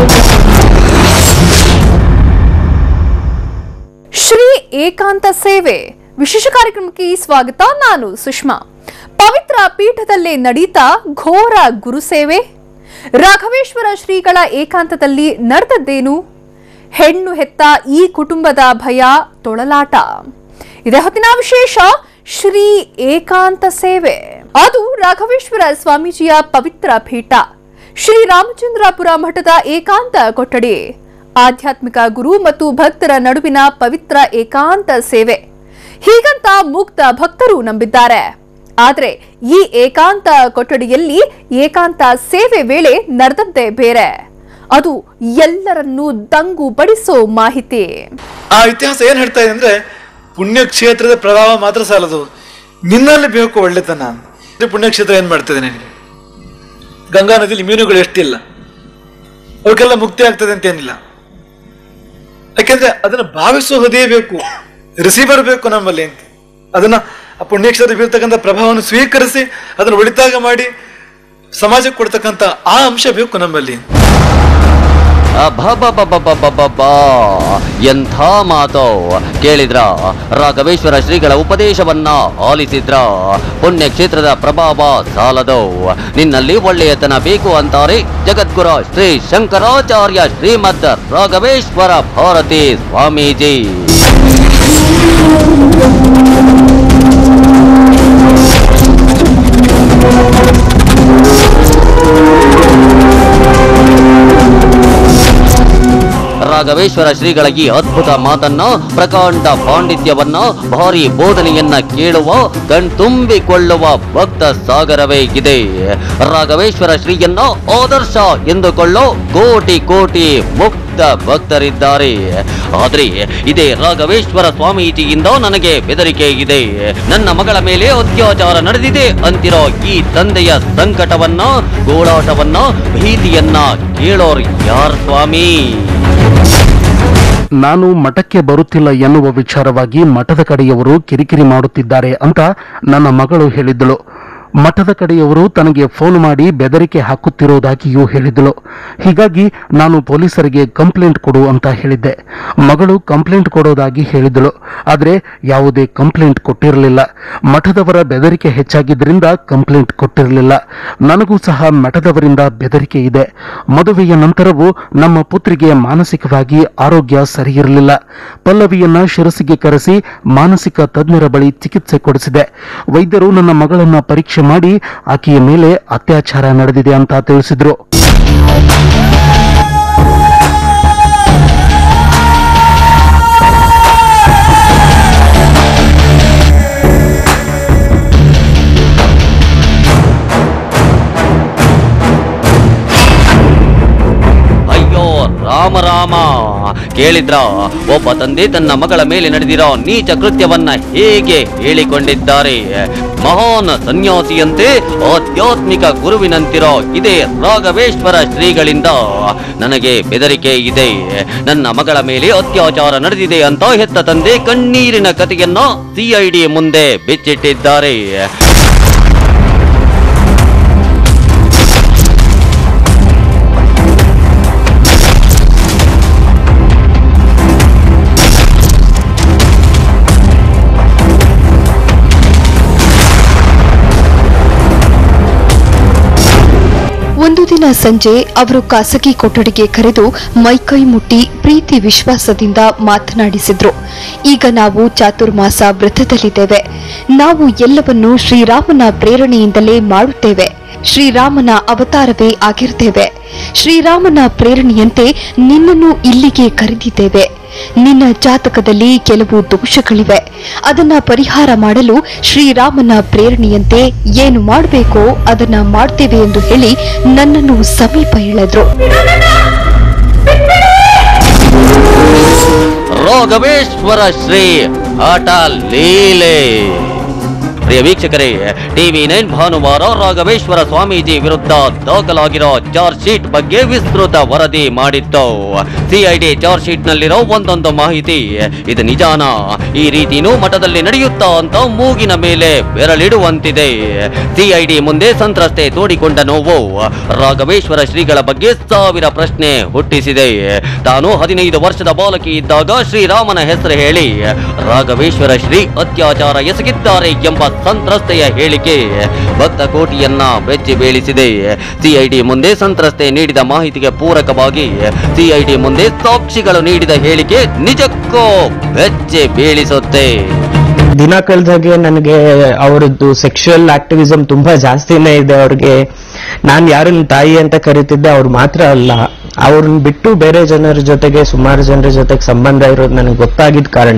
ಶ್ರೀ ಏಕಾಂತ ಸೇವೆ ವಿಶೇಷ ಕಾರ್ಯಕ್ರಮಕ್ಕೆ ಸ್ವಾಗತ ನಾನು ಸುಷ್ಮಾ ಪವಿತ್ರ ಪೀಠದಲ್ಲೇ ನಡೀತಾ ಘೋರ ಗುರುಸೇವೆ ರಾಘವೇಶ್ವರ ಶ್ರೀಗಳ ಏಕಾಂತದಲ್ಲಿ ನಡೆದದ್ದೇನು ಹೆಣ್ಣು ಹೆತ್ತ ಈ ಕುಟುಂಬದ ಭಯ ತೊಳಲಾಟ ಇದೇ ಹೊತ್ತಿನ ವಿಶೇಷ ಶ್ರೀ ಏಕಾಂತ ಸೇವೆ ಅದು ರಾಘವೇಶ್ವರ ಸ್ವಾಮೀಜಿಯ ಪವಿತ್ರ ಪೀಠ ಶ್ರೀ ರಾಮಚಂದ್ರಾಪುರ ಮಠದ ಏಕಾಂತ ಕೊಠಡಿ ಆಧ್ಯಾತ್ಮಿಕ ಗುರು ಮತ್ತು ಭಕ್ತರ ನಡುವಿನ ಪವಿತ್ರ ಏಕಾಂತ ಸೇವೆ ಹೀಗಂತ ಮುಕ್ತ ಭಕ್ತರು ನಂಬಿದ್ದಾರೆ ಆದರೆ ಈ ಏಕಾಂತ ಕೊಠಡಿಯಲ್ಲಿ ಏಕಾಂತ ಸೇವೆ ವೇಳೆ ನಡೆದದ್ದೇ ಬೇರೆ ಅದು ಎಲ್ಲರನ್ನೂ ದಂಗು ಬಡಿಸೋ ಮಾಹಿತಿ ಆ ಇತಿಹಾಸ ಏನ್ ಹೇಳ್ತಾ ಇದೆ ಅಂದ್ರೆ ಪುಣ್ಯಕ್ಷೇತ್ರದ ಪ್ರಭಾವ ಮಾತ್ರ ಸಾಲದು ನಿನ್ನಲ್ಲಿ ಬೇಕು ಒಳ್ಳೆತನ ಇದು ಪುಣ್ಯಕ್ಷೇತ್ರ ಏನ್ ಮಾಡ್ತದೆ ನಿನಗೆ ಗಂಗಾ ನದಿಲಿ ಮೀನುಗಳು ಎಷ್ಟಿಲ್ಲ ಅವಕ್ಕೆಲ್ಲ ಮುಕ್ತಿ ಆಗ್ತದೆ ಅಂತ ಏನಿಲ್ಲ ಯಾಕೆಂದ್ರೆ ಅದನ್ನ ಭಾವಿಸುವ ಹೃದಯ ಬೇಕು ರಿಸೀವರ್ ಬೇಕು ನಮ್ಮಲ್ಲಿ ಅಂತ ಅದನ್ನ ಆ ಪುಣ್ಯಕ್ಷೇತ್ರ ಬೀಳ್ತಕ್ಕಂಥ ಪ್ರಭಾವವನ್ನು ಸ್ವೀಕರಿಸಿ ಅದನ್ನು ಒಳಿತಾಗ ಮಾಡಿ ಸಮಾಜಕ್ಕೆ ಕೊಡ್ತಕ್ಕಂಥ ಆ ಅಂಶ ಬೇಕು ನಮ್ಮಲ್ಲಿ ಅಬ್ಬಬ್ಬಬ್ಬಬ್ಬಬ್ಬಬ್ಬಾ. ಎಂಥ ಮಾತು ಕೇಳಿದ್ರ ರಾಘವೇಶ್ವರ ಶ್ರೀಗಳ ಉಪದೇಶವನ್ನ ಆಲಿಸಿದ್ರ ಪುಣ್ಯಕ್ಷೇತ್ರದ ಪ್ರಭಾವ ಸಾಲದು ನಿನ್ನಲ್ಲಿ ಒಳ್ಳೆಯತನ ಬೇಕು ಅಂತಾರೆ ಜಗದ್ಗುರು ಶ್ರೀ ಶಂಕರಾಚಾರ್ಯ ಶ್ರೀಮದ್ ರಾಘವೇಶ್ವರ ಭಾರತಿ ಸ್ವಾಮೀಜಿ ರಾಘವೇಶ್ವರ ಶ್ರೀಗಳ ಈ ಅದ್ಭುತ ಮಾತನ್ನ ಪ್ರಕಾಂಡ ಪಾಂಡಿತ್ಯವನ್ನ ಭಾರಿ ಬೋಧನೆಯನ್ನ ಕೇಳುವ ಕಣ್ತುಂಬಿಕೊಳ್ಳುವ ಭಕ್ತ ಸಾಗರವೇ ಇದೆ ರಾಘವೇಶ್ವರ ಶ್ರೀಯನ್ನ ಆದರ್ಶ ಎಂದುಕೊಳ್ಳೋ ಕೋಟಿ ಕೋಟಿ ಮುಕ್ತ ಭಕ್ತರಿದ್ದಾರೆ ಆದ್ರೆ ಇದೇ ರಾಘವೇಶ್ವರ ಸ್ವಾಮೀಜಿಯಿಂದ ನನಗೆ ಬೆದರಿಕೆ ಇದೆ ನನ್ನ ಮಗಳ ಮೇಲೆ ಅತ್ಯಾಚಾರ ನಡೆದಿದೆ ಅಂತಿರೋ ಈ ತಂದೆಯ ಸಂಕಟವನ್ನ ಗೋಳಾಟವನ್ನ ಭೀತಿಯನ್ನ ಕೇಳೋರ್ ಯಾರ್ ಸ್ವಾಮಿ ನಾನು ಮಠಕ್ಕೆ ಬರುತ್ತಿಲ್ಲ ಎನ್ನುವ ವಿಚಾರವಾಗಿ ಮಠದ ಕಡೆಯವರು ಕಿರಿಕಿರಿ ಮಾಡುತ್ತಿದ್ದಾರೆ ಅಂತ ನನ್ನ ಮಗಳು ಹೇಳಿದ್ದಳು ಮಠದ ಕಡೆಯವರು ತನಗೆ ಫೋನ್ ಮಾಡಿ ಬೆದರಿಕೆ ಹಾಕುತ್ತಿರುವುದಾಗಿಯೂ ಹೇಳಿದಳು ಹೀಗಾಗಿ ನಾನು ಪೊಲೀಸರಿಗೆ ಕಂಪ್ಲೇಂಟ್ ಕೊಡು ಅಂತ ಹೇಳಿದ್ದೆ ಮಗಳು ಕಂಪ್ಲೇಂಟ್ ಕೊಡೋದಾಗಿ ಹೇಳಿದಳು ಆದರೆ ಯಾವುದೇ ಕಂಪ್ಲೇಂಟ್ ಕೊಟ್ಟಿರಲಿಲ್ಲ ಮಠದವರ ಬೆದರಿಕೆ ಹೆಚ್ಚಾಗಿದ್ದರಿಂದ ಕಂಪ್ಲೇಂಟ್ ಕೊಟ್ಟಿರಲಿಲ್ಲ ನನಗೂ ಸಹ ಮಠದವರಿಂದ ಬೆದರಿಕೆ ಇದೆ ಮದುವೆಯ ನಂತರವೂ ನಮ್ಮ ಪುತ್ರಿಗೆ ಮಾನಸಿಕವಾಗಿ ಆರೋಗ್ಯ ಸರಿಯಿರಲಿಲ್ಲ ಪಲ್ಲವಿಯನ್ನ ಶಿರಸಿಗೆ ಕರೆಸಿ ಮಾನಸಿಕ ತಜ್ಞರ ಬಳಿ ಚಿಕಿತ್ಸೆ ಕೊಡಿಸಿದೆ ವೈದ್ಯರು ನನ್ನ ಮಗಳನ್ನ ಪರೀಕ್ಷೆ ಮಾಡಿ ಆಕೆಯ ಮೇಲೆ ಅತ್ಯಾಚಾರ ನಡೆದಿದೆ ಅಂತ ತಿಳಿಸಿದ್ರು ಅಯ್ಯೋ ರಾಮ ರಾಮ ಕೇಳಿದ್ರ ಒಬ್ಬ ತಂದೆ ತನ್ನ ಮಗಳ ಮೇಲೆ ನಡೆದಿರೋ ನೀಚ ಕೃತ್ಯವನ್ನ ಹೇಗೆ ಹೇಳಿಕೊಂಡಿದ್ದಾರೆ ಮಹಾನ್ ಸನ್ಯಾಸಿಯಂತೆ ಆಧ್ಯಾತ್ಮಿಕ ಗುರುವಿನಂತಿರೋ ಇದೇ ರಾಘವೇಶ್ವರ ಶ್ರೀಗಳಿಂದ ನನಗೆ ಬೆದರಿಕೆ ಇದೆ ನನ್ನ ಮಗಳ ಮೇಲೆ ಅತ್ಯಾಚಾರ ನಡೆದಿದೆ ಅಂತ ಹೆತ್ತ ತಂದೆ ಕಣ್ಣೀರಿನ ಕಥೆಯನ್ನ ಸಿಐಡಿ ಮುಂದೆ ಬಿಚ್ಚಿಟ್ಟಿದ್ದಾರೆ ಒಂದು ದಿನ ಸಂಜೆ ಅವರು ಖಾಸಗಿ ಕೊಠಡಿಗೆ ಕರೆದು ಮೈಕೈ ಮುಟ್ಟಿ ಪ್ರೀತಿ ವಿಶ್ವಾಸದಿಂದ ಮಾತನಾಡಿಸಿದ್ರು ಈಗ ನಾವು ಚಾತುರ್ಮಾಸ ವ್ರತದಲ್ಲಿದ್ದೇವೆ ನಾವು ಎಲ್ಲವನ್ನೂ ಶ್ರೀರಾಮನ ಪ್ರೇರಣೆಯಿಂದಲೇ ಮಾಡುತ್ತೇವೆ ಶ್ರೀರಾಮನ ಅವತಾರವೇ ಆಗಿರ್ತೇವೆ ಶ್ರೀರಾಮನ ಪ್ರೇರಣೆಯಂತೆ ನಿನ್ನನ್ನು ಇಲ್ಲಿಗೆ ಕರೆದಿದ್ದೇವೆ ನಿನ್ನ ಜಾತಕದಲ್ಲಿ ಕೆಲವು ದೋಷಗಳಿವೆ ಅದನ್ನ ಪರಿಹಾರ ಮಾಡಲು ಶ್ರೀರಾಮನ ಪ್ರೇರಣೆಯಂತೆ ಏನು ಮಾಡಬೇಕೋ ಅದನ್ನ ಮಾಡ್ತೇವೆ ಎಂದು ಹೇಳಿ ನನ್ನನ್ನು ಸಮೀಪ ಎಳೆದ್ರು ರಾಘವೇಶ್ವರ ಶ್ರೀ ಆಟ ಲೀಲೆ ಪ್ರಿಯ ವೀಕ್ಷಕರೇ ಟಿವಿ ನೈನ್ ಭಾನುವಾರ ರಾಘವೇಶ್ವರ ಸ್ವಾಮೀಜಿ ವಿರುದ್ಧ ದಾಖಲಾಗಿರೋ ಚಾರ್ಜ್ ಶೀಟ್ ಬಗ್ಗೆ ವಿಸ್ತೃತ ವರದಿ ಮಾಡಿತ್ತು ಸಿಐಡಿ ಚಾರ್ಜ್ ಶೀಟ್ ನಲ್ಲಿರೋ ಒಂದೊಂದು ಮಾಹಿತಿ ಇದು ನಿಜಾನ ಈ ರೀತಿನೂ ಮಠದಲ್ಲಿ ನಡೆಯುತ್ತಾ ಅಂತ ಮೂಗಿನ ಮೇಲೆ ಬೆರಳಿಡುವಂತಿದೆ ಸಿಐಡಿ ಮುಂದೆ ಸಂತ್ರಸ್ತೆ ತೋಡಿಕೊಂಡ ನೋವು ರಾಘವೇಶ್ವರ ಶ್ರೀಗಳ ಬಗ್ಗೆ ಸಾವಿರ ಪ್ರಶ್ನೆ ಹುಟ್ಟಿಸಿದೆ ತಾನು ಹದಿನೈದು ವರ್ಷದ ಬಾಲಕಿ ಇದ್ದಾಗ ಶ್ರೀರಾಮನ ಹೆಸರು ಹೇಳಿ ರಾಘವೇಶ್ವರ ಶ್ರೀ ಅತ್ಯಾಚಾರ ಎಸಗಿದ್ದಾರೆ ಎಂಬ ಸಂತ್ರಸ್ತೆಯ ಹೇಳಿಕೆ ಭಕ್ತ ಕೋಟಿಯನ್ನ ಬೆಚ್ಚಿ ಬೀಳಿಸಿದೆ ಸಿಐಡಿ ಮುಂದೆ ಸಂತ್ರಸ್ತೆ ನೀಡಿದ ಮಾಹಿತಿಗೆ ಪೂರಕವಾಗಿ ಸಿಐಡಿ ಮುಂದೆ ಸಾಕ್ಷಿಗಳು ನೀಡಿದ ಹೇಳಿಕೆ ನಿಜಕ್ಕೂ ಬೆಚ್ಚಿ ಬೀಳಿಸುತ್ತೆ ದಿನ ಕಳೆದಾಗೆ ನನಗೆ ಅವರದ್ದು ಸೆಕ್ಷುವಲ್ ಆಕ್ಟಿವಿಸಮ್ ತುಂಬಾ ಜಾಸ್ತಿನೇ ಇದೆ ಅವ್ರಿಗೆ ನಾನು ಯಾರನ್ನ ತಾಯಿ ಅಂತ ಕರಿತಿದ್ದೆ ಅವ್ರು ಮಾತ್ರ ಅಲ್ಲ ಅವ್ರನ್ನ ಬಿಟ್ಟು ಬೇರೆ ಜನರ ಜೊತೆಗೆ ಸುಮಾರು ಜನರ ಜೊತೆಗೆ ಸಂಬಂಧ ಇರೋದು ನನಗೆ ಗೊತ್ತಾಗಿದ್ದ ಕಾರಣ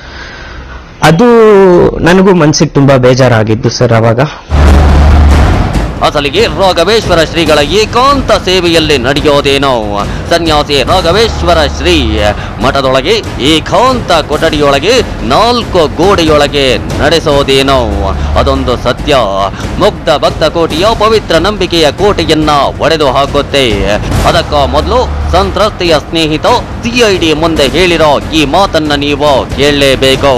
ಅದು ನನಗೂ ಮನ್ಸಿಗೆ ತುಂಬಾ ಬೇಜಾರಾಗಿದ್ದು ಸರ್ ಅವಾಗ ಅಸಲಿಗೆ ರಾಘವೇಶ್ವರ ಶ್ರೀಗಳ ಏಕಾಂತ ಸೇವೆಯಲ್ಲಿ ನಡೆಯೋದೇನೋ ಸನ್ಯಾಸಿ ರಾಘವೇಶ್ವರ ಶ್ರೀ ಮಠದೊಳಗೆ ಏಕಾಂತ ಕೊಠಡಿಯೊಳಗೆ ನಾಲ್ಕು ಗೋಡೆಯೊಳಗೆ ನಡೆಸೋದೇನೋ ಅದೊಂದು ಸತ್ಯ ಮುಕ್ತ ಭಕ್ತ ಕೋಟಿಯ ಪವಿತ್ರ ನಂಬಿಕೆಯ ಕೋಟೆಯನ್ನ ಒಡೆದು ಹಾಕುತ್ತೆ ಅದಕ್ಕ ಮೊದಲು ಸಂತ್ರಸ್ತೆಯ ಸ್ನೇಹಿತ ಸಿಐಡಿ ಮುಂದೆ ಹೇಳಿರೋ ಈ ಮಾತನ್ನ ನೀವು ಕೇಳಲೇಬೇಕು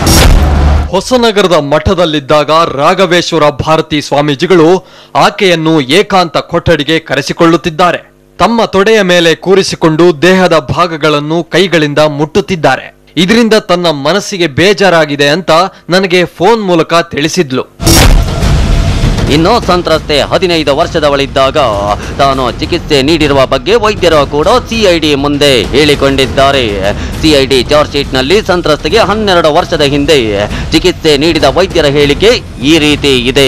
ಹೊಸನಗರದ ಮಠದಲ್ಲಿದ್ದಾಗ ರಾಘವೇಶ್ವರ ಭಾರತಿ ಸ್ವಾಮೀಜಿಗಳು ಆಕೆಯನ್ನು ಏಕಾಂತ ಕೊಠಡಿಗೆ ಕರೆಸಿಕೊಳ್ಳುತ್ತಿದ್ದಾರೆ ತಮ್ಮ ತೊಡೆಯ ಮೇಲೆ ಕೂರಿಸಿಕೊಂಡು ದೇಹದ ಭಾಗಗಳನ್ನು ಕೈಗಳಿಂದ ಮುಟ್ಟುತ್ತಿದ್ದಾರೆ ಇದರಿಂದ ತನ್ನ ಮನಸ್ಸಿಗೆ ಬೇಜಾರಾಗಿದೆ ಅಂತ ನನಗೆ ಫೋನ್ ಮೂಲಕ ತಿಳಿಸಿದ್ಲು ಇನ್ನು ಸಂತ್ರಸ್ತೆ ಹದಿನೈದು ವರ್ಷದವಳಿದ್ದಾಗ ತಾನು ಚಿಕಿತ್ಸೆ ನೀಡಿರುವ ಬಗ್ಗೆ ವೈದ್ಯರು ಕೂಡ ಸಿಐಡಿ ಮುಂದೆ ಹೇಳಿಕೊಂಡಿದ್ದಾರೆ ಸಿಐಡಿ ಚಾರ್ಜ್ ಶೀಟ್ನಲ್ಲಿ ಸಂತ್ರಸ್ತೆಗೆ ಹನ್ನೆರಡು ವರ್ಷದ ಹಿಂದೆ ಚಿಕಿತ್ಸೆ ನೀಡಿದ ವೈದ್ಯರ ಹೇಳಿಕೆ ಈ ರೀತಿ ಇದೆ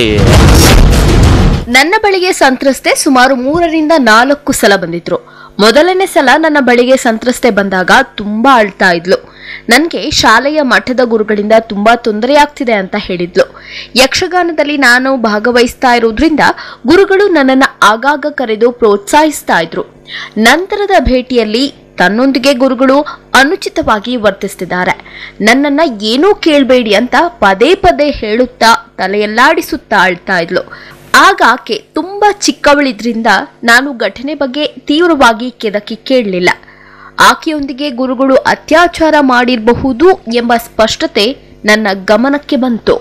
ನನ್ನ ಬಳಿಗೆ ಸಂತ್ರಸ್ತೆ ಸುಮಾರು ಮೂರರಿಂದ ನಾಲ್ಕು ಸಲ ಬಂದಿದ್ರು ಮೊದಲನೇ ಸಲ ನನ್ನ ಬಳಿಗೆ ಸಂತ್ರಸ್ತೆ ಬಂದಾಗ ತುಂಬಾ ಅಳ್ತಾ ಇದ್ಲು ನನಗೆ ಶಾಲೆಯ ಮಠದ ಗುರುಗಳಿಂದ ತುಂಬಾ ತೊಂದರೆ ಆಗ್ತಿದೆ ಅಂತ ಹೇಳಿದ್ಲು ಯಕ್ಷಗಾನದಲ್ಲಿ ನಾನು ಭಾಗವಹಿಸ್ತಾ ಇರೋದ್ರಿಂದ ಗುರುಗಳು ನನ್ನನ್ನು ಆಗಾಗ ಕರೆದು ಪ್ರೋತ್ಸಾಹಿಸ್ತಾ ಇದ್ರು ನಂತರದ ಭೇಟಿಯಲ್ಲಿ ತನ್ನೊಂದಿಗೆ ಗುರುಗಳು ಅನುಚಿತವಾಗಿ ವರ್ತಿಸ್ತಿದ್ದಾರೆ ನನ್ನನ್ನ ಏನೂ ಕೇಳಬೇಡಿ ಅಂತ ಪದೇ ಪದೇ ಹೇಳುತ್ತಾ ತಲೆಯಲ್ಲಾಡಿಸುತ್ತಾ ಅಳ್ತಾ ಇದ್ಲು ಆಗ ಆಕೆ ತುಂಬಾ ಚಿಕ್ಕವಳಿದ್ರಿಂದ ನಾನು ಘಟನೆ ಬಗ್ಗೆ ತೀವ್ರವಾಗಿ ಕೆದಕಿ ಕೇಳಲಿಲ್ಲ ಆಕೆಯೊಂದಿಗೆ ಗುರುಗಳು ಅತ್ಯಾಚಾರ ಮಾಡಿರಬಹುದು ಎಂಬ ಸ್ಪಷ್ಟತೆ ನನ್ನ ಗಮನಕ್ಕೆ ಬಂತು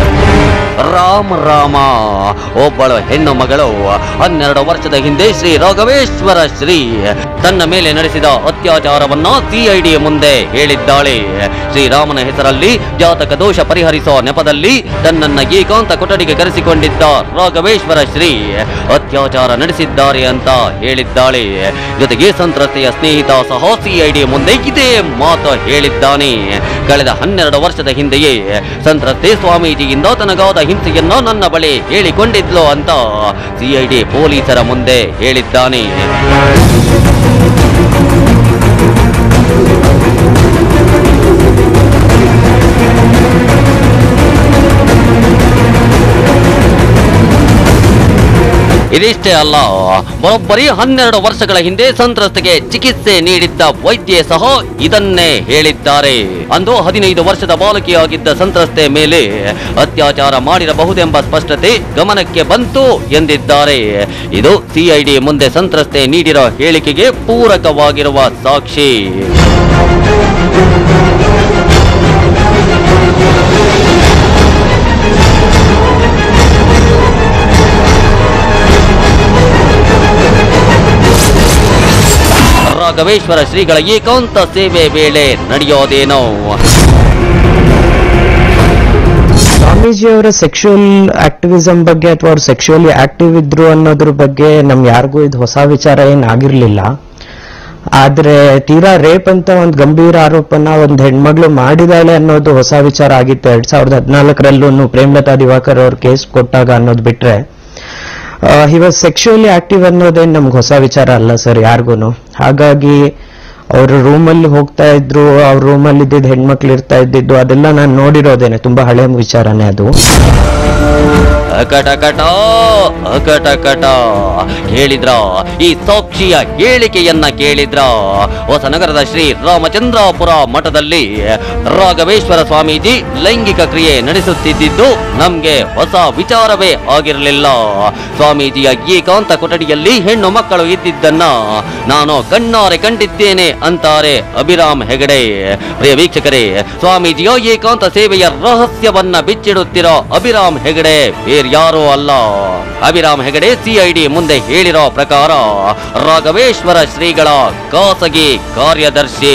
ರಾಮ ರಾಮ ಒಬ್ಬಳು ಹೆಣ್ಣು ಮಗಳು ಹನ್ನೆರಡು ವರ್ಷದ ಹಿಂದೆ ಶ್ರೀ ರಾಘವೇಶ್ವರ ಶ್ರೀ ತನ್ನ ಮೇಲೆ ನಡೆಸಿದ ಅತ್ಯಾಚಾರವನ್ನ ಸಿಐಡಿ ಮುಂದೆ ಹೇಳಿದ್ದಾಳೆ ಶ್ರೀರಾಮನ ಹೆಸರಲ್ಲಿ ಜಾತಕ ದೋಷ ಪರಿಹರಿಸೋ ನೆಪದಲ್ಲಿ ತನ್ನನ್ನ ಏಕಾಂತ ಕೊಠಡಿಗೆ ಕರೆಸಿಕೊಂಡಿದ್ದ ರಾಘವೇಶ್ವರ ಶ್ರೀ ಅತ್ಯಾಚಾರ ನಡೆಸಿದ್ದಾರೆ ಅಂತ ಹೇಳಿದ್ದಾಳೆ ಜೊತೆಗೆ ಸಂತ್ರಸ್ತೆಯ ಸ್ನೇಹಿತ ಸಹ ಸಿಐಡಿ ಮುಂದೆ ಇದೇ ಮಾತು ಹೇಳಿದ್ದಾನೆ ಕಳೆದ ಹನ್ನೆರಡು ವರ್ಷದ ಹಿಂದೆಯೇ ಸಂತ್ರಸ್ತೆ ಸ್ವಾಮೀಜಿಯಿಂದ ತನಗಾದ ಹಿಂಸೆಯನ್ನು ನನ್ನ ಬಳಿ ಹೇಳಿಕೊಂಡಿದ್ಲು ಅಂತ ಸಿಐಡಿ ಪೊಲೀಸರ ಮುಂದೆ ಹೇಳಿದ್ದಾನೆ ಇದಿಷ್ಟೇ ಅಲ್ಲ ಬರೋಬ್ಬರಿ ಹನ್ನೆರಡು ವರ್ಷಗಳ ಹಿಂದೆ ಸಂತ್ರಸ್ತೆಗೆ ಚಿಕಿತ್ಸೆ ನೀಡಿದ್ದ ವೈದ್ಯೆ ಸಹ ಇದನ್ನೇ ಹೇಳಿದ್ದಾರೆ ಅಂದು ಹದಿನೈದು ವರ್ಷದ ಬಾಲಕಿಯಾಗಿದ್ದ ಸಂತ್ರಸ್ತೆ ಮೇಲೆ ಅತ್ಯಾಚಾರ ಮಾಡಿರಬಹುದೆಂಬ ಸ್ಪಷ್ಟತೆ ಗಮನಕ್ಕೆ ಬಂತು ಎಂದಿದ್ದಾರೆ ಇದು ಸಿಐಡಿ ಮುಂದೆ ಸಂತ್ರಸ್ತೆ ನೀಡಿರೋ ಹೇಳಿಕೆಗೆ ಪೂರಕವಾಗಿರುವ ಸಾಕ್ಷಿ ರಾಘವೇಶ್ವರ ಶ್ರೀಗಳ ಏಕಾಂತ ಸೇವೆ ವೇಳೆ ನಡೆಯೋದೇನೋ ಸ್ವಾಮೀಜಿಯವರ ಸೆಕ್ಷುವಲ್ ಆಕ್ಟಿವಿಸಮ್ ಬಗ್ಗೆ ಅಥವಾ ಅವ್ರು ಸೆಕ್ಷುವಲಿ ಆಕ್ಟಿವ್ ಇದ್ರು ಅನ್ನೋದ್ರ ಬಗ್ಗೆ ನಮ್ ಯಾರಿಗೂ ಇದು ಹೊಸ ವಿಚಾರ ಏನ್ ಆಗಿರ್ಲಿಲ್ಲ ಆದ್ರೆ ತೀರಾ ರೇಪ್ ಅಂತ ಒಂದು ಗಂಭೀರ ಆರೋಪನ ಒಂದು ಹೆಣ್ಮಗಳು ಮಾಡಿದಾಳೆ ಅನ್ನೋದು ಹೊಸ ವಿಚಾರ ಆಗಿತ್ತು ಎರಡ್ ಸಾವಿರದ ಹದಿನಾಲ್ಕರಲ್ಲೂ ಪ್ರೇಮಲತಾ ದಿವಾಕರ್ ಅವ್ರ ಕೇಸ್ ಕೊಟ್ಟಾಗ ಅನ್ನೋದು ಬಿಟ್ರೆ ಹಿ ವಾಸ್ ಸೆಕ್ಷುವಲಿ ಆಕ್ಟಿವ್ ಅನ್ನೋದೇನು ನಮ್ಗೆ ಹೊಸ ವಿಚಾರ ಅಲ್ಲ ಸರ್ ಯಾರಿಗೂ ಹಾಗಾಗಿ ಅವ್ರ ರೂಮಲ್ಲಿ ಹೋಗ್ತಾ ಇದ್ರು ಅವ್ರ ರೂಮಲ್ಲಿ ಇದ್ದಿದ್ದು ಹೆಣ್ಮಕ್ಳು ಇರ್ತಾ ಇದ್ದಿದ್ದು ಅದೆಲ್ಲ ನಾನು ನೋಡಿರೋದೇನೆ ತುಂಬಾ ಹಳೆ ವಿಚಾರನೇ ಅದು ಅಕಟಕಟ ಅಕಟಕಟ ಕೇಳಿದ್ರ ಈ ಸಾಕ್ಷಿಯ ಹೇಳಿಕೆಯನ್ನ ಕೇಳಿದ್ರ ಹೊಸನಗರದ ಶ್ರೀ ರಾಮಚಂದ್ರಾಪುರ ಮಠದಲ್ಲಿ ರಾಘವೇಶ್ವರ ಸ್ವಾಮೀಜಿ ಲೈಂಗಿಕ ಕ್ರಿಯೆ ನಡೆಸುತ್ತಿದ್ದಿದ್ದು ನಮ್ಗೆ ಹೊಸ ವಿಚಾರವೇ ಆಗಿರಲಿಲ್ಲ ಸ್ವಾಮೀಜಿಯ ಏಕಾಂತ ಕೊಠಡಿಯಲ್ಲಿ ಹೆಣ್ಣು ಮಕ್ಕಳು ಇದ್ದಿದ್ದನ್ನ ನಾನು ಕಣ್ಣಾರೆ ಕಂಡಿದ್ದೇನೆ ಅಂತಾರೆ ಅಭಿರಾಮ್ ಹೆಗಡೆ ಪ್ರಿಯ ವೀಕ್ಷಕರೇ ಸ್ವಾಮೀಜಿಯ ಏಕಾಂತ ಸೇವೆಯ ರಹಸ್ಯವನ್ನ ಬಿಚ್ಚಿಡುತ್ತಿರೋ ಅಭಿರಾಮ್ ಹೆಗಡೆ ಬೇರ್ಯಾರೂ ಅಲ್ಲ ಅಭಿರಾಮ್ ಹೆಗಡೆ ಸಿಐಡಿ ಮುಂದೆ ಹೇಳಿರೋ ಪ್ರಕಾರ ರಾಘವೇಶ್ವರ ಶ್ರೀಗಳ ಖಾಸಗಿ ಕಾರ್ಯದರ್ಶಿ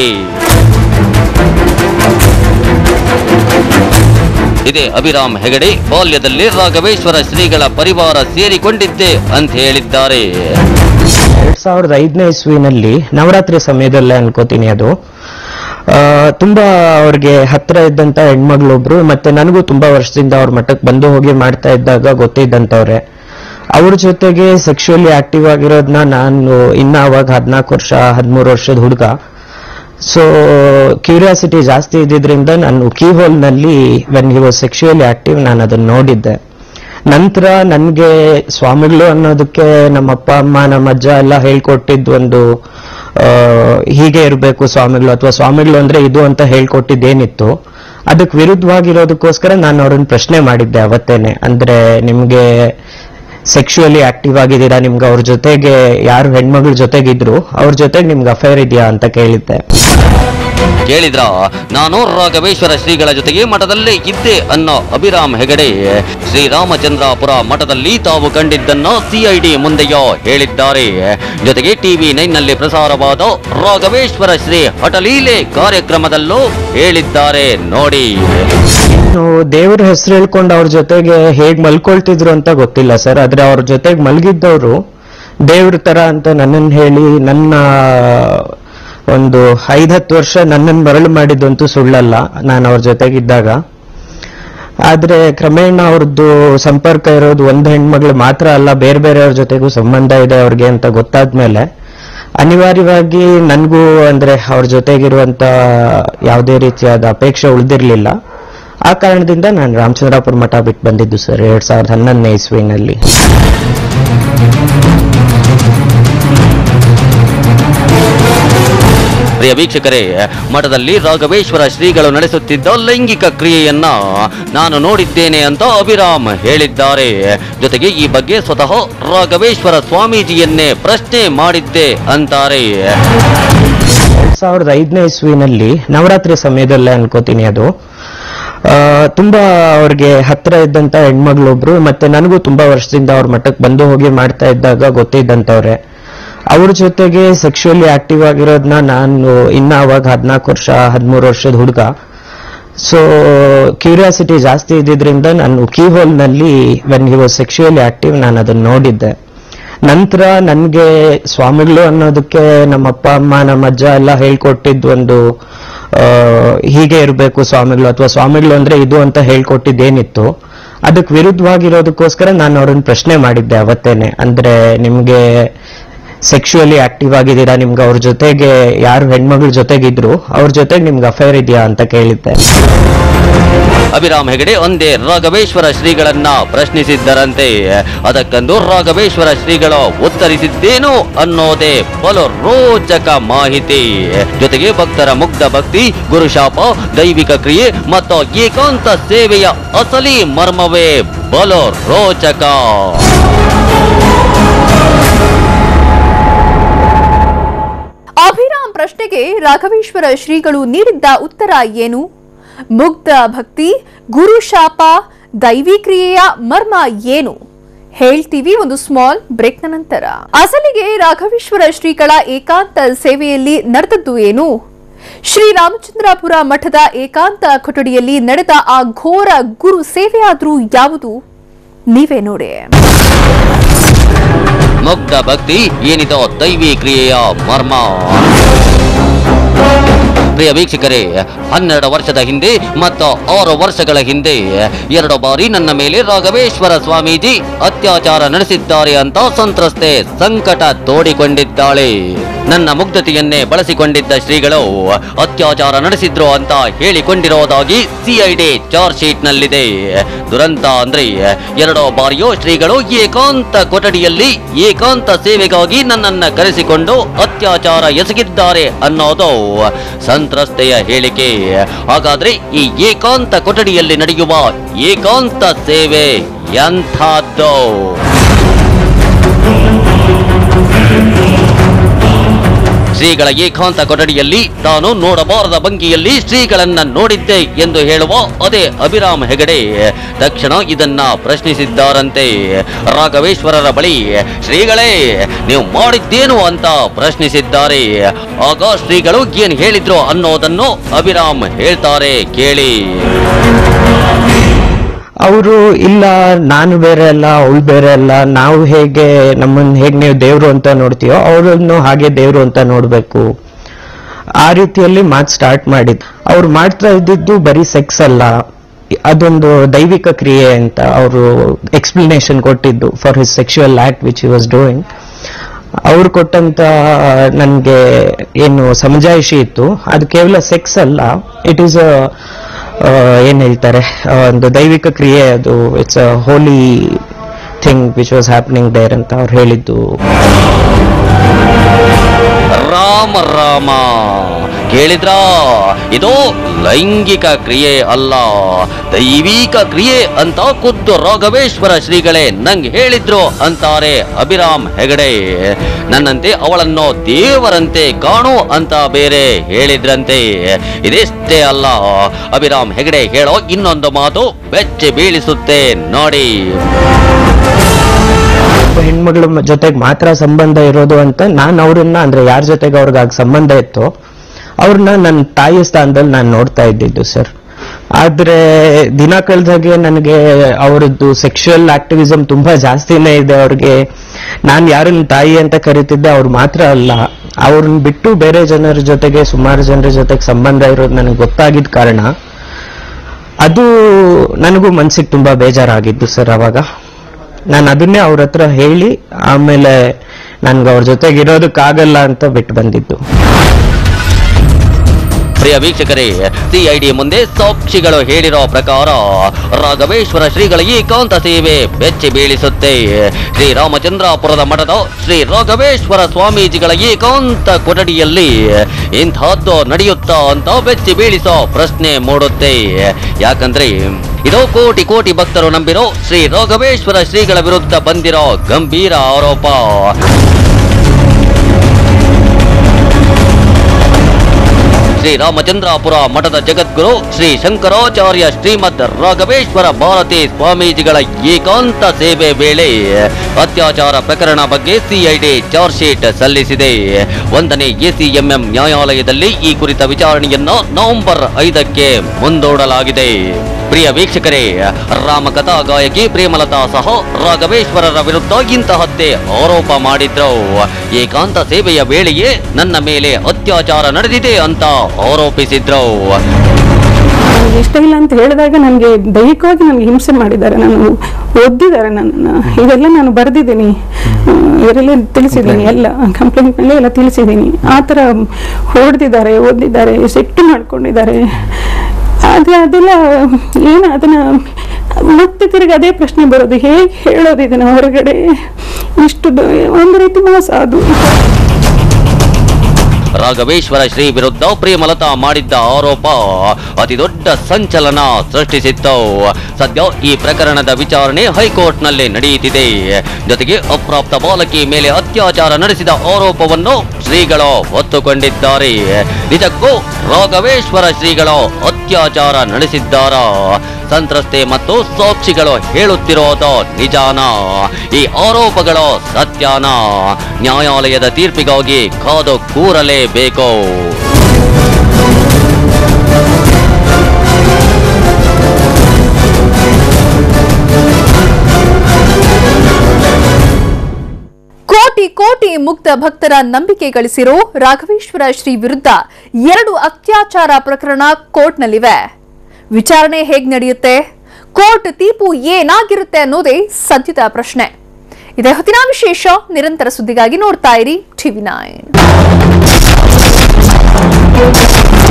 ಇದೇ ಅಭಿರಾಮ್ ಹೆಗಡೆ ಬಾಲ್ಯದಲ್ಲಿ ರಾಘವೇಶ್ವರ ಶ್ರೀಗಳ ಪರಿವಾರ ಸೇರಿಕೊಂಡಿದ್ದೆ ಅಂತ ಹೇಳಿದ್ದಾರೆ ಎರಡ್ ಸಾವಿರದ ಐದನೇ ಇಸ್ವಿನಲ್ಲಿ ನವರಾತ್ರಿ ಸಮಯದಲ್ಲೇ ಅನ್ಕೋತೀನಿ ಅದು ಆ, ತುಂಬಾ ಅವ್ರಿಗೆ ಹತ್ರ ಇದ್ದಂತ ಹೆಣ್ಮಗಳೊಬ್ರು ಮತ್ತೆ ನನಗೂ ತುಂಬಾ ವರ್ಷದಿಂದ ಅವ್ರ ಮಠಕ್ಕೆ ಬಂದು ಹೋಗಿ ಮಾಡ್ತಾ ಇದ್ದಾಗ ಗೊತ್ತಿದ್ದಂತವ್ರೆ ಅವ್ರ ಜೊತೆಗೆ ಸೆಕ್ಷುವಲಿ ಆಕ್ಟಿವ್ ಆಗಿರೋದನ್ನ ನಾನು ಇನ್ನ ಅವಾಗ ಹದಿನಾಲ್ಕು ವರ್ಷ ಹದಿಮೂರು ವರ್ಷದ ಹುಡುಗ ಸೊ ಕ್ಯೂರಿಯಾಸಿಟಿ ಜಾಸ್ತಿ ಇದ್ದಿದ್ರಿಂದ ನಾನು ಕೀ ನಲ್ಲಿ when he was sexually active ನಾನು ಅದನ್ನ ನೋಡಿದ್ದೆ ನಂತರ ನನಗೆ ಸ್ವಾಮಿಗಳು ಅನ್ನೋದಕ್ಕೆ ನಮ್ಮ ಅಪ್ಪ ಅಮ್ಮ ನಮ್ಮ ಅಜ್ಜ ಎಲ್ಲ ಹೇಳ್ಕೊಟ್ಟಿದ್ದು ಒಂದು ಆ, ಹೀಗೆ ಇರಬೇಕು ಸ್ವಾಮಿಗಳು ಅಥವಾ ಸ್ವಾಮಿಗಳು ಅಂದ್ರೆ ಇದು ಅಂತ ಹೇಳ್ಕೊಟ್ಟಿದ್ದೇನಿತ್ತು ಅದಕ್ಕೆ ವಿರುದ್ಧವಾಗಿರೋದಕ್ಕೋಸ್ಕರ ನಾನು ಅವ್ರನ್ನ ಪ್ರಶ್ನೆ ಮಾಡಿದ್ದೆ ಅವತ್ತೇನೆ ಅಂದ್ರೆ ನಿಮ್ಗೆ ಸೆಕ್ಷುವಲಿ ಆಕ್ಟಿವ್ ಆಗಿದ್ದೀರಾ ನಿಮ್ಗೆ ಅವ್ರ ಜೊತೆಗೆ ಯಾರು ಹೆಣ್ಮಗಳ ಜೊತೆಗಿದ್ರು ಅವ್ರ ಜೊತೆಗೆ ನಿಮ್ಗೆ ಅಫೇರ್ ಇದೆಯಾ ಅಂತ ಕೇಳಿದ್ದೆ ಕೇಳಿದ್ರ ನಾನು ರಾಘವೇಶ್ವರ ಶ್ರೀಗಳ ಜೊತೆಗೆ ಮಠದಲ್ಲೇ ಇದ್ದೆ ಅನ್ನೋ ಅಭಿರಾಮ್ ಹೆಗಡೆ ಶ್ರೀರಾಮಚಂದ್ರಾಪುರ ಮಠದಲ್ಲಿ ತಾವು ಕಂಡಿದ್ದನ್ನ ಸಿಐಡಿ ಮುಂದೆಯೋ ಹೇಳಿದ್ದಾರೆ ಜೊತೆಗೆ ಟಿವಿ ನೈನ್ ನಲ್ಲಿ ಪ್ರಸಾರವಾದ ರಾಘವೇಶ್ವರ ಶ್ರೀ ಹಠಲೀಲೆ ಕಾರ್ಯಕ್ರಮದಲ್ಲೂ ಹೇಳಿದ್ದಾರೆ ನೋಡಿ ಇನ್ನು ದೇವ್ರ ಹೆಸರು ಹೇಳ್ಕೊಂಡು ಅವ್ರ ಜೊತೆಗೆ ಹೇಗ್ ಮಲ್ಕೊಳ್ತಿದ್ರು ಅಂತ ಗೊತ್ತಿಲ್ಲ ಸರ್ ಆದ್ರೆ ಅವ್ರ ಜೊತೆಗೆ ಮಲಗಿದ್ದವರು ದೇವ್ರ ತರ ಅಂತ ನನ್ನನ್ನು ಹೇಳಿ ನನ್ನ ಒಂದು ಐದತ್ತು ವರ್ಷ ನನ್ನನ್ನು ಮರಳು ಮಾಡಿದ್ದಂತೂ ಸುಳ್ಳಲ್ಲ ನಾನು ಅವ್ರ ಜೊತೆಗಿದ್ದಾಗ ಆದ್ರೆ ಕ್ರಮೇಣ ಅವ್ರದ್ದು ಸಂಪರ್ಕ ಇರೋದು ಒಂದು ಹೆಣ್ಮಗಳು ಮಾತ್ರ ಅಲ್ಲ ಬೇರೆ ಬೇರೆಯವ್ರ ಜೊತೆಗೂ ಸಂಬಂಧ ಇದೆ ಅವ್ರಿಗೆ ಅಂತ ಗೊತ್ತಾದ್ಮೇಲೆ ಅನಿವಾರ್ಯವಾಗಿ ನನಗೂ ಅಂದ್ರೆ ಅವ್ರ ಜೊತೆಗಿರುವಂತ ಯಾವುದೇ ರೀತಿಯಾದ ಅಪೇಕ್ಷೆ ಉಳಿದಿರ್ಲಿಲ್ಲ ಆ ಕಾರಣದಿಂದ ನಾನು ರಾಮಚಂದ್ರಾಪುರ ಮಠ ಬಿಟ್ಟು ಬಂದಿದ್ದು ಸರ್ ಎರಡ್ ಸಾವಿರದ ಹನ್ನೊಂದನೇ ಇಸ್ವಿನಲ್ಲಿ ಪ್ರಿಯ ವೀಕ್ಷಕರೇ ಮಠದಲ್ಲಿ ರಾಘವೇಶ್ವರ ಶ್ರೀಗಳು ನಡೆಸುತ್ತಿದ್ದ ಲೈಂಗಿಕ ಕ್ರಿಯೆಯನ್ನ ನಾನು ನೋಡಿದ್ದೇನೆ ಅಂತ ಅಭಿರಾಮ್ ಹೇಳಿದ್ದಾರೆ ಜೊತೆಗೆ ಈ ಬಗ್ಗೆ ಸ್ವತಃ ರಾಘವೇಶ್ವರ ಸ್ವಾಮೀಜಿಯನ್ನೇ ಪ್ರಶ್ನೆ ಮಾಡಿದ್ದೆ ಅಂತಾರೆ ಎರಡ್ ಸಾವಿರದ ಐದನೇ ಇಸ್ವಿನಲ್ಲಿ ನವರಾತ್ರಿ ಸಮಯದಲ್ಲೇ ಅನ್ಕೋತೀನಿ ಅದು ಆ, ತುಂಬಾ ಅವ್ರಿಗೆ ಹತ್ರ ಇದ್ದಂತ ಹೆಣ್ಮಗಳೊಬ್ರು ಮತ್ತೆ ನನಗೂ ತುಂಬಾ ವರ್ಷದಿಂದ ಅವ್ರ ಮಠಕ್ಕೆ ಬಂದು ಹೋಗಿ ಮಾಡ್ತಾ ಇದ್ದಾಗ ಗೊತ್ತಿದ್ದಂತವ್ರೆ ಅವ್ರ ಜೊತೆಗೆ ಸೆಕ್ಷುವಲಿ ಆಕ್ಟಿವ್ ಆಗಿರೋದನ್ನ ನಾನು ಇನ್ನ ಅವಾಗ ಹದಿನಾಲ್ಕು ವರ್ಷ ಹದಿಮೂರು ವರ್ಷದ ಹುಡುಗ ಸೊ ಕ್ಯೂರಿಯಾಸಿಟಿ ಜಾಸ್ತಿ ಇದ್ದಿದ್ರಿಂದ ನಾನು ಕೀ ನಲ್ಲಿ when he was sexually active ನಾನು ಅದನ್ನ ನೋಡಿದ್ದೆ ನಂತರ ನನಗೆ ಸ್ವಾಮಿಗಳು ಅನ್ನೋದಕ್ಕೆ ನಮ್ಮ ಅಪ್ಪ ಅಮ್ಮ ನಮ್ಮ ಅಜ್ಜ ಎಲ್ಲ ಹೇಳ್ಕೊಟ್ಟಿದ್ದು ಒಂದು ಆ, ಹೀಗೆ ಇರಬೇಕು ಸ್ವಾಮಿಗಳು ಅಥವಾ ಸ್ವಾಮಿಗಳು ಅಂದ್ರೆ ಇದು ಅಂತ ಹೇಳ್ಕೊಟ್ಟಿದ್ದೇನಿತ್ತು ಅದಕ್ಕೆ ವಿರುದ್ಧವಾಗಿರೋದಕ್ಕೋಸ್ಕರ ನಾನು ಅವ್ರನ್ನ ಪ್ರಶ್ನೆ ಮಾಡಿದ್ದೆ ಅವತ್ತೇನೆ ಅಂದ್ರೆ ನಿಮ್ಗೆ ಸೆಕ್ಷುವಲಿ ಆಕ್ಟಿವ್ ಆಗಿದ್ದೀರಾ ನಿಮ್ಗೆ ಅವ್ರ ಜೊತೆಗೆ ಯಾರು ಹೆಣ್ಮಗಳ ಜೊತೆಗಿದ್ರು ಅವ್ರ ಜೊತೆಗೆ ನಿಮ್ಗೆ ಅಫೇರ್ ಇದೆಯಾ ಅಂತ ಕೇಳಿದ್ದೆ ಅಭಿರಾಮ್ ಹೆಗಡೆ ಒಂದೇ ರಾಘವೇಶ್ವರ ಶ್ರೀಗಳನ್ನ ಪ್ರಶ್ನಿಸಿದ್ದರಂತೆ ಅದಕ್ಕಂದು ರಾಘವೇಶ್ವರ ಶ್ರೀಗಳು ಉತ್ತರಿಸಿದ್ದೇನು ಅನ್ನೋದೇ ಬಲು ರೋಚಕ ಮಾಹಿತಿ ಜೊತೆಗೆ ಭಕ್ತರ ಮುಗ್ಧ ಭಕ್ತಿ ಗುರುಶಾಪ ದೈವಿಕ ಕ್ರಿಯೆ ಮತ್ತು ಏಕಾಂತ ಸೇವೆಯ ಅಸಲಿ ಮರ್ಮವೇ ಬಲು ರೋಚಕ ಅಭಿರಾಮ್ ಪ್ರಶ್ನೆಗೆ ರಾಘವೇಶ್ವರ ಶ್ರೀಗಳು ನೀಡಿದ್ದ ಉತ್ತರ ಏನು ಮುಗ್ಧ ಭಕ್ತಿ ಗುರು ಶಾಪ ದೈವಿ ಕ್ರಿಯೆಯ ಮರ್ಮ ಏನು ಹೇಳ್ತೀವಿ ಒಂದು ಸ್ಮಾಲ್ ಬ್ರೇಕ್ನ ನಂತರ ಅಸಲಿಗೆ ರಾಘವೇಶ್ವರ ಶ್ರೀಗಳ ಏಕಾಂತ ಸೇವೆಯಲ್ಲಿ ನಡೆದದ್ದು ಏನು ಶ್ರೀರಾಮಚಂದ್ರಾಪುರ ಮಠದ ಏಕಾಂತ ಕೊಠಡಿಯಲ್ಲಿ ನಡೆದ ಆ ಘೋರ ಗುರು ಸೇವೆಯಾದ್ರೂ ಯಾವುದು ನೀವೇ ನೋಡಿ ಮುಗ್ಧ ಭಕ್ತಿ ಏನಿದೋ ದೈವಿ ಕ್ರಿಯೆಯ ಮರ್ಮ ಪ್ರಿಯ ವೀಕ್ಷಕರೇ ಹನ್ನೆರಡು ವರ್ಷದ ಹಿಂದೆ ಮತ್ತು ಆರು ವರ್ಷಗಳ ಹಿಂದೆ ಎರಡು ಬಾರಿ ನನ್ನ ಮೇಲೆ ರಾಘವೇಶ್ವರ ಸ್ವಾಮೀಜಿ ಅತ್ಯಾಚಾರ ನಡೆಸಿದ್ದಾರೆ ಅಂತ ಸಂತ್ರಸ್ತೆ ಸಂಕಟ ತೋಡಿಕೊಂಡಿದ್ದಾಳೆ ನನ್ನ ಮುಗ್ಧತೆಯನ್ನೇ ಬಳಸಿಕೊಂಡಿದ್ದ ಶ್ರೀಗಳು ಅತ್ಯಾಚಾರ ನಡೆಸಿದ್ರು ಅಂತ ಹೇಳಿಕೊಂಡಿರೋದಾಗಿ ಸಿಐಡಿ ಚಾರ್ಜ್ ಶೀಟ್ ನಲ್ಲಿದೆ ದುರಂತ ಅಂದ್ರೆ ಎರಡೋ ಬಾರಿಯೋ ಶ್ರೀಗಳು ಏಕಾಂತ ಕೊಠಡಿಯಲ್ಲಿ ಏಕಾಂತ ಸೇವೆಗಾಗಿ ನನ್ನನ್ನ ಕರೆಸಿಕೊಂಡು ಅತ್ಯಾಚಾರ ಎಸಗಿದ್ದಾರೆ ಅನ್ನೋದು ಸಂತ್ರಸ್ತೆಯ ಹೇಳಿಕೆ ಹಾಗಾದ್ರೆ ಈ ಏಕಾಂತ ಕೊಠಡಿಯಲ್ಲಿ ನಡೆಯುವ ಏಕಾಂತ ಸೇವೆ ಎಂಥದ್ದು ಶ್ರೀಗಳ ಏಕಾಂತ ಕೊಠಡಿಯಲ್ಲಿ ತಾನು ನೋಡಬಾರದ ಭಂಗಿಯಲ್ಲಿ ಶ್ರೀಗಳನ್ನ ನೋಡಿದ್ದೆ ಎಂದು ಹೇಳುವ ಅದೇ ಅಭಿರಾಮ್ ಹೆಗಡೆ ತಕ್ಷಣ ಇದನ್ನ ಪ್ರಶ್ನಿಸಿದ್ದಾರಂತೆ ರಾಘವೇಶ್ವರರ ಬಳಿ ಶ್ರೀಗಳೇ ನೀವು ಮಾಡಿದ್ದೇನು ಅಂತ ಪ್ರಶ್ನಿಸಿದ್ದಾರೆ ಆಗ ಶ್ರೀಗಳು ಏನ್ ಹೇಳಿದ್ರು ಅನ್ನೋದನ್ನು ಅಭಿರಾಮ್ ಹೇಳ್ತಾರೆ ಕೇಳಿ ಅವರು ಇಲ್ಲ ನಾನು ಬೇರೆ ಅಲ್ಲ ಅವಳು ಬೇರೆ ಅಲ್ಲ ನಾವು ಹೇಗೆ ನಮ್ಮನ್ನ ಹೇಗೆ ನೀವು ದೇವ್ರು ಅಂತ ನೋಡ್ತೀಯೋ ಅವರನ್ನು ಹಾಗೆ ದೇವ್ರು ಅಂತ ನೋಡ್ಬೇಕು ಆ ರೀತಿಯಲ್ಲಿ ಮಾತು ಸ್ಟಾರ್ಟ್ ಮಾಡಿದ್ ಅವ್ರು ಮಾಡ್ತಾ ಇದ್ದಿದ್ದು ಬರೀ ಸೆಕ್ಸ್ ಅಲ್ಲ ಅದೊಂದು ದೈವಿಕ ಕ್ರಿಯೆ ಅಂತ ಅವರು ಎಕ್ಸ್ಪ್ಲನೇಷನ್ ಕೊಟ್ಟಿದ್ದು for his sexual act which he was doing ಅವ್ರು ಕೊಟ್ಟಂತ ನನಗೆ ಏನು ಸಮಜಾಯಿಷಿ ಇತ್ತು ಅದು ಕೇವಲ ಸೆಕ್ಸ್ ಅಲ್ಲ ಇಟ್ ಈಸ್ ಅ ಏನ್ ಹೇಳ್ತಾರೆ ಆ, ಒಂದು ದೈವಿಕ ಕ್ರಿಯೆ ಅದು it's a holy thing which was happening there ಅಂತ ಅವ್ರು ಹೇಳಿದ್ದು ರಾಮ ರಾಮ ಕೇಳಿದ್ರ ಇದು ಲೈಂಗಿಕ ಕ್ರಿಯೆ ಅಲ್ಲ ದೈವಿಕ ಕ್ರಿಯೆ ಅಂತ ಖುದ್ದು ರಾಘವೇಶ್ವರ ಶ್ರೀಗಳೇ ನಂಗೆ ಹೇಳಿದ್ರು ಅಂತಾರೆ ಅಭಿರಾಮ್ ಹೆಗಡೆ ನನ್ನಂತೆ ಅವಳನ್ನು ದೇವರಂತೆ ಕಾಣು ಅಂತ ಬೇರೆ ಹೇಳಿದ್ರಂತೆ ಇದಿಷ್ಟೇ ಅಲ್ಲ ಅಭಿರಾಮ್ ಹೆಗಡೆ ಹೇಳೋ ಇನ್ನೊಂದು ಮಾತು ಬೆಚ್ಚಿ ಬೀಳಿಸುತ್ತೆ ನೋಡಿ ಒಬ್ಬ ಹೆಣ್ಮಗಳ ಮ- ಜೊತೆಗೆ ಮಾತ್ರ ಸಂಬಂಧ ಇರೋದು ಅಂತ ನಾನು ಅವ್ರನ್ನ ಅಂದ್ರೆ ಯಾರ ಜೊತೆಗೆ ಅವ್ರಿಗೆ ಆಗ ಸಂಬಂಧ ಇತ್ತು ಅವ್ರನ್ನ ನನ್ನ ತಾಯಿ ಸ್ಥಾನದಲ್ಲಿ ನಾನು ನೋಡ್ತಾ ಇದ್ದಿದ್ದು ಸರ್ ಆದ್ರೆ ದಿನ ಕಳೆದಾಗೆ ನನಗೆ ಅವರದ್ದು ಸೆಕ್ಷುವಲ್ ಆಕ್ಟಿವಿಸಮ್ ತುಂಬಾ ಜಾಸ್ತಿನೇ ಇದೆ ಅವ್ರಿಗೆ ನಾನು ಯಾರನ್ನ ತಾಯಿ ಅಂತ ಕರಿತಿದ್ದೆ ಅವ್ರು ಮಾತ್ರ ಅಲ್ಲ ಅವ್ರನ್ನ ಬಿಟ್ಟು ಬೇರೆ ಜನರ ಜೊತೆಗೆ ಸುಮಾರು ಜನರ ಜೊತೆಗೆ ಸಂಬಂಧ ಇರೋದು ನನಗೆ ಗೊತ್ತಾಗಿದ್ದ ಕಾರಣ ಅದು ನನಗೂ ಮನ್ಸಿಗೆ ತುಂಬಾ ಬೇಜಾರಾಗಿದ್ದು ಸರ್ ಅವಾಗ ನಾನು ಅದನ್ನೇ ಅವ್ರ ಹತ್ರ ಹೇಳಿ ಆಮೇಲೆ ನನ್ಗೆ ಅವ್ರ ಜೊತೆಗೆ ಇರೋದಕ್ಕಾಗಲ್ಲ ಅಂತ ಬಿಟ್ಟು ಬಂದಿದ್ದು ಪ್ರಿಯ ವೀಕ್ಷಕರೇ ಸಿಐಡಿ ಮುಂದೆ ಸಾಕ್ಷಿಗಳು ಹೇಳಿರೋ ಪ್ರಕಾರ ರಾಘವೇಶ್ವರ ಶ್ರೀಗಳ ಏಕಾಂತ ಸೇವೆ ಬೆಚ್ಚಿ ಬೀಳಿಸುತ್ತೆ ಶ್ರೀರಾಮಚಂದ್ರಾಪುರದ ಮಠದ ಶ್ರೀ ರಾಘವೇಶ್ವರ ಸ್ವಾಮೀಜಿಗಳ ಏಕಾಂತ ಕೊಠಡಿಯಲ್ಲಿ ಇಂಥದ್ದು ನಡೆಯುತ್ತಾ ಅಂತ ಬೆಚ್ಚಿ ಬೀಳಿಸೋ ಪ್ರಶ್ನೆ ಮೂಡುತ್ತೆ ಯಾಕಂದ್ರೆ ಇದು ಕೋಟಿ ಕೋಟಿ ಭಕ್ತರು ನಂಬಿರೋ ಶ್ರೀ ರಾಘವೇಶ್ವರ ಶ್ರೀಗಳ ವಿರುದ್ಧ ಬಂದಿರೋ ಗಂಭೀರ ಆರೋಪ ಶ್ರೀರಾಮಚಂದ್ರಾಪುರ ಮಠದ ಜಗದ್ಗುರು ಶ್ರೀ ಶಂಕರಾಚಾರ್ಯ ಶ್ರೀಮದ್ ರಾಘವೇಶ್ವರ ಭಾರತಿ ಸ್ವಾಮೀಜಿಗಳ ಏಕಾಂತ ಸೇವೆ ವೇಳೆ ಅತ್ಯಾಚಾರ ಪ್ರಕರಣ ಬಗ್ಗೆ ಸಿಐಡಿ ಚಾರ್ಜ್ ಶೀಟ್ ಸಲ್ಲಿಸಿದೆ ಒಂದನೇ ಎಸಿಎಂಎಂ ನ್ಯಾಯಾಲಯದಲ್ಲಿ ಈ ಕುರಿತ ವಿಚಾರಣೆಯನ್ನ ನವೆಂಬರ್ ಐದಕ್ಕೆ ಮುಂದೂಡಲಾಗಿದೆ ಪ್ರಿಯ ವೀಕ್ಷಕರೇ ರಾಮಕಥಾ ಗಾಯಕಿ ಪ್ರೇಮಲತಾ ಸಹ ರಾಘವೇಶ್ವರರ ವಿರುದ್ಧ ಇಂತಹದ್ದೇ ಆರೋಪ ಮಾಡಿದ್ರು ಏಕಾಂತ ಸೇವೆಯ ವೇಳೆಯೇ ನನ್ನ ಮೇಲೆ ಅತ್ಯಾಚಾರ ನಡೆದಿದೆ ಅಂತ ಆರೋಪಿಸಿದ್ರು ನನಗೆ ಇಷ್ಟ ಇಲ್ಲ ಅಂತ ಹೇಳಿದಾಗ ನನಗೆ ದೈಹಿಕವಾಗಿ ನನಗೆ ಹಿಂಸೆ ಮಾಡಿದ್ದಾರೆ ನಾನು ಓದಿದ್ದಾರೆ ನನ್ನ ಇವೆಲ್ಲ ನಾನು ಬರೆದಿದ್ದೀನಿ ಇವರೆಲ್ಲ ತಿಳಿಸಿದ್ದೀನಿ ಎಲ್ಲ ಕಂಪ್ಲೇಂಟ್ ಮೇಲೆ ಎಲ್ಲ ತಿಳಿಸಿದ್ದೀನಿ ಆ ಥರ ಹೊಡೆದಿದ್ದಾರೆ ಓದಿದ್ದಾರೆ ಸಿಟ್ಟು ಮಾಡ್ಕೊಂಡಿದ್ದಾರೆ ಆದರೆ ಅದೆಲ್ಲ ಏನು ಅದನ್ನ ಮತ್ತೆ ತಿರುಗಿ ಅದೇ ಪ್ರಶ್ನೆ ಬರೋದು ಹೇಗೆ ಹೇಳೋದು ಇದನ್ನ ಹೊರಗಡೆ ಇಷ್ಟು ದ- ಒಂದು ರೀತಿ ಮೋಸ ಅದು ರಾಘವೇಶ್ವರ ಶ್ರೀ ವಿರುದ್ಧ ಪ್ರೇಮಲತಾ ಮಾಡಿದ್ದ ಆರೋಪ ಅತಿ ದೊಡ್ಡ ಸಂಚಲನ ಸೃಷ್ಟಿಸಿತ್ತು ಸದ್ಯ ಈ ಪ್ರಕರಣದ ವಿಚಾರಣೆ ಹೈಕೋರ್ಟ್ನಲ್ಲಿ ನಡೆಯುತ್ತಿದೆ ಜೊತೆಗೆ ಅಪ್ರಾಪ್ತ ಬಾಲಕಿ ಮೇಲೆ ಅತ್ಯಾಚಾರ ನಡೆಸಿದ ಆರೋಪವನ್ನು ಶ್ರೀಗಳು ಹೊತ್ತುಕೊಂಡಿದ್ದಾರೆ ನಿಜಕ್ಕೂ ರಾಘವೇಶ್ವರ ಶ್ರೀಗಳು ಅತ್ಯಾಚಾರ ನಡೆಸಿದ್ದಾರ ಸಂತ್ರಸ್ತೆ ಮತ್ತು ಸಾಕ್ಷಿಗಳು ಹೇಳುತ್ತಿರೋದು ನಿಜಾನ ಈ ಆರೋಪಗಳು ಸತ್ಯಾನ ನ್ಯಾಯಾಲಯದ ತೀರ್ಪಿಗಾಗಿ ಕಾದು ಕೂರಲೇಬೇಕು ಕೋಟಿ ಕೋಟಿ ಮುಗ್ಧ ಭಕ್ತರ ನಂಬಿಕೆ ಗಳಿಸಿರೋ ರಾಘವೇಶ್ವರ ಶ್ರೀ ವಿರುದ್ಧ ಎರಡು ಅತ್ಯಾಚಾರ ಪ್ರಕರಣ ಕೋರ್ಟ್ನಲ್ಲಿವೆ ವಿಚಾರಣೆ ಹೇಗ್ ನಡೆಯುತ್ತೆ ಕೋರ್ಟ್ ತೀರ್ಪು ಏನಾಗಿರುತ್ತೆ ಅನ್ನೋದೇ ಸದ್ಯದ ಪ್ರಶ್ನೆ ಇದೇ ಹೊತ್ತಿನ ವಿಶೇಷ ನಿರಂತರ ಸುದ್ದಿಗಾಗಿ ನೋಡ್ತಾ ಇರಿ ಟಿವಿ ನೈನ್